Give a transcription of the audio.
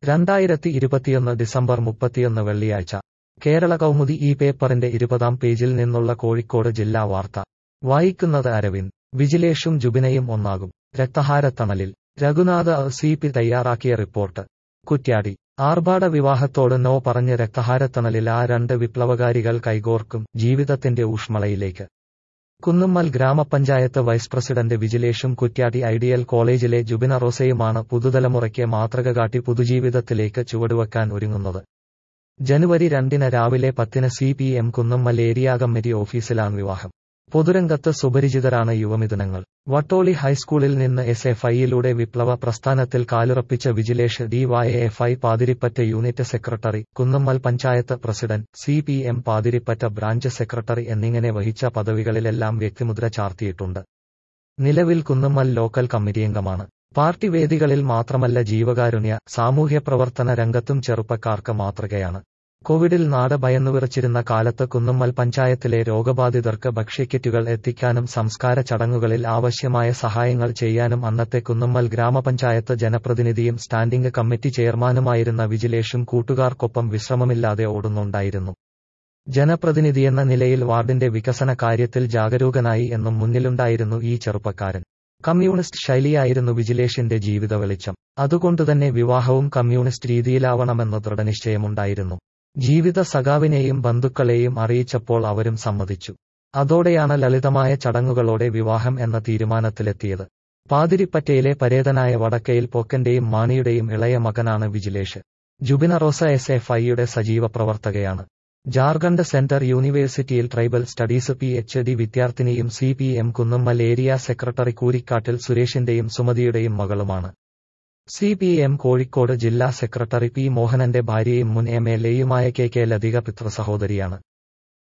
രണ്ടായിരത്തി ഇരുപത്തിയൊന്ന് ഡിസംബർ മുപ്പത്തിയൊന്ന് വെള്ളിയാഴ്ച കേരള കൗമുദി ഈ പേപ്പറിന്റെ ഇരുപതാം പേജിൽ നിന്നുള്ള കോഴിക്കോട് ജില്ലാ വാർത്ത വായിക്കുന്നത് അരവിന്ദ് വിജിലേഷും ജുബിനയും ഒന്നാകും രക്തഹാരത്തണലിൽ രഘുനാഥ സി പി തയ്യാറാക്കിയ റിപ്പോർട്ട് കുറ്റ്യാടി ആർഭാട വിവാഹത്തോട് നോ പറഞ്ഞ് രക്തഹാരത്തണലിൽ ആ രണ്ട് വിപ്ലവകാരികൾ കൈകോർക്കും ജീവിതത്തിന്റെ ഊഷ്മളയിലേക്ക് കുന്നുമ്മൽ ഗ്രാമപഞ്ചായത്ത് വൈസ് പ്രസിഡന്റ് വിജിലേഷും കുറ്റ്യാടി ഐഡിയൽ കോളേജിലെ ജുബിന റോസയുമാണ് പുതുതലമുറയ്ക്ക് മാതൃക കാട്ടി പുതുജീവിതത്തിലേക്ക് ചുവടുവെക്കാൻ ഒരുങ്ങുന്നത് ജനുവരി രണ്ടിന് രാവിലെ പത്തിന് C P M Kunnummal area committee ഓഫീസിലാണ് വിവാഹം പൊതുരംഗത്ത് സുപരിചിതരാണ് യുവമിഥുനങ്ങൾ വട്ടോളി ഹൈസ്കൂളിൽ നിന്ന് എസ് എഫ് ഐയിലൂടെ വിപ്ലവ പ്രസ്ഥാനത്തിൽ കാലുറപ്പിച്ച Vijilesh D Y F I Pathirippatta unit secretary Kunnummal panchayat president C P M Pathirippatta branch secretary എന്നിങ്ങനെ വഹിച്ച പദവികളിലെല്ലാം വ്യക്തിമുദ്ര ചാർത്തിയിട്ടുണ്ട് നിലവിൽ കുന്നുമ്മൽ ലോക്കൽ കമ്മിറ്റി അംഗമാണ് പാർട്ടി വേദികളിൽ മാത്രമല്ല ജീവകാരുണ്യ സാമൂഹ്യ പ്രവർത്തന രംഗത്തും ചെറുപ്പക്കാർക്ക് മാതൃകയാണ് കോവിഡിൽ നാട് ഭയന്നുവിറച്ചിരുന്ന കാലത്ത് കുന്നുമ്മൽ പഞ്ചായത്തിലെ രോഗബാധിതർക്ക് ഭക്ഷ്യക്കിറ്റുകൾ എത്തിക്കാനും സംസ്കാര ചടങ്ങുകളിൽ ആവശ്യമായ സഹായങ്ങൾ ചെയ്യാനും അന്നത്തെ കുന്നുമ്മൽ ഗ്രാമപഞ്ചായത്ത് ജനപ്രതിനിധിയും സ്റ്റാൻഡിംഗ് കമ്മിറ്റി ചെയർമാനുമായിരുന്ന വിജിലേഷും കൂട്ടുകാർക്കൊപ്പം വിശ്രമമില്ലാതെ ഓടുന്നുണ്ടായിരുന്നു ജനപ്രതിനിധിയെന്ന നിലയിൽ വാർഡിന്റെ വികസന കാര്യത്തിൽ ജാഗരൂകനായി എന്നും മുന്നിലുണ്ടായിരുന്നു ഈ ചെറുപ്പക്കാരൻ കമ്മ്യൂണിസ്റ്റ് ശൈലിയായിരുന്നു വിജിലേഷിന്റെ ജീവിത വെളിച്ചം അതുകൊണ്ടുതന്നെ വിവാഹവും കമ്മ്യൂണിസ്റ്റ് രീതിയിലാവണമെന്ന് ദൃഢനിശ്ചയമുണ്ടായിരുന്നു ജീവിത സഖാവിനെയും ബന്ധുക്കളെയും അറിയിച്ചപ്പോൾ അവരും സമ്മതിച്ചു അതോടെയാണ് ലളിതമായ ചടങ്ങുകളോടെ വിവാഹം എന്ന തീരുമാനത്തിലെത്തിയത് പാതിരിപ്പറ്റയിലെ പരേതനായ വടക്കയിൽ പോക്കന്റെയും മാണിയുടെയും ഇളയ മകനാണ് വിജിലേഷ് ജുബിന റോസ എസ് എഫ് ഐയുടെ സജീവ പ്രവർത്തകയാണ് ജാർഖണ്ഡ് സെന്റർ യൂണിവേഴ്സിറ്റിയിൽ tribal studies P H D വിദ്യാർത്ഥിനിയും C P M Kunnummal area secretary Koorikkattil സുരേഷിന്റെയും സുമതിയുടെയും മകളുമാണ് സി പി എം കോഴിക്കോട് ജില്ലാ സെക്രട്ടറി പി മോഹനന്റെ ഭാര്യയും മുൻ എം എൽ എയുമായ കെ കെ ലതിക പിതൃസഹോദരിയാണ്